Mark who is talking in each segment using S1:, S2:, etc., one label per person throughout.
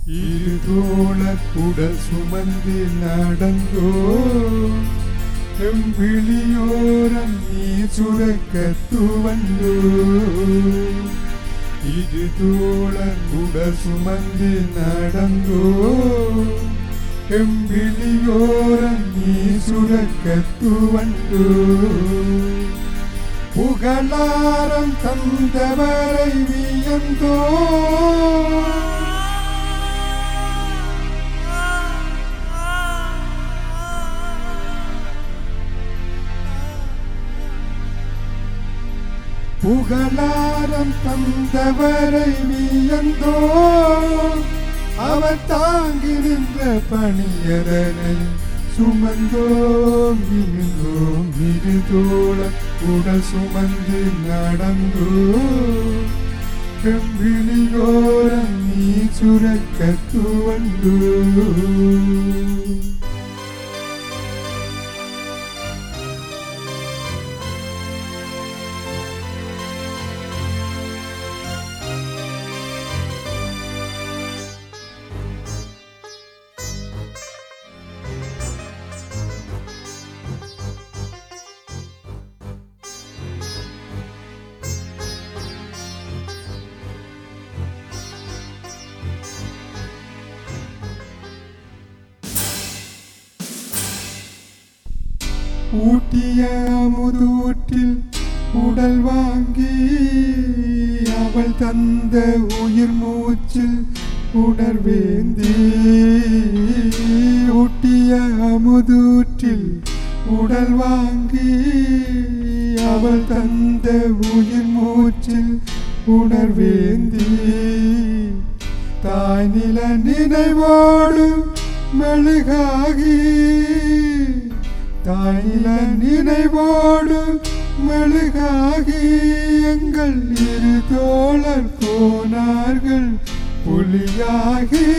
S1: இருதோளக்குடல் சுமந்து நடந்தோ எம்பிளியோரம் நீ சுரக்க துவந்தோ இது தோளக்குடல் சுமந்து நடந்தோ எம்பிளியோரம் நீ சுரக்க துவந்தோ புகழாரம் தந்தவரை வியந்தோ புகழாரம் தந்தவரை வியந்தோ அவர் தாங்கி நின்ற பணியதனை சுமந்தோம் இருந்தோம் இருதோள உடல் சுமந்து நடந்தோ செம்பிளியோரம் நீ சுரக்க துவந்தோ ஊட்டிய அமுதூற்றில் உடல் வாங்கி அவள் தந்த உயிர் மூச்சில் உணர்வேந்தி ஊட்டிய அமுதூற்றில் உடல் வாங்கி அவள் தந்த உயிர் மூச்சில் உணர்வேந்தி தாய் நில நினைவோடு மெழுகாகி தாயில நினைவோடு மெழுகாகி எங்கள் இரு தோழர் போனார்கள் புலியாகி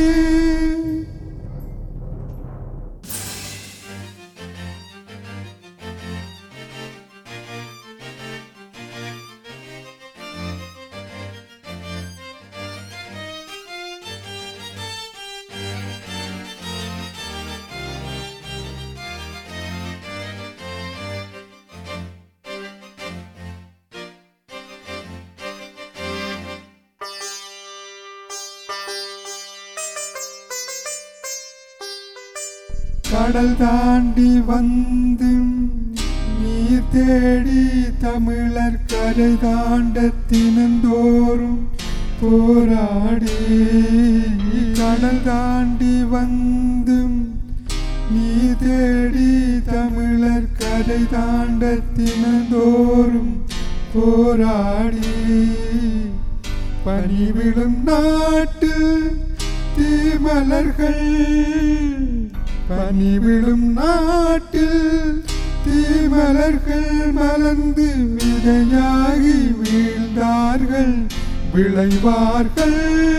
S1: கடல் தாண்டி வந்து நீர் தேடி தமிழர் கரை தாண்ட தினந்தோறும் போராடி கடல் தாண்டி வந்தும் நீ தேடி தமிழர் கரை தாண்ட தினந்தோறும் போராடி பனி விழும் நாட்டில் தீமலர்கள் பனி விழும் நாட்டில் தீமலர்கள் மலர்ந்து விதையாகி வீழ்ந்தார்கள் விளைவார்கள்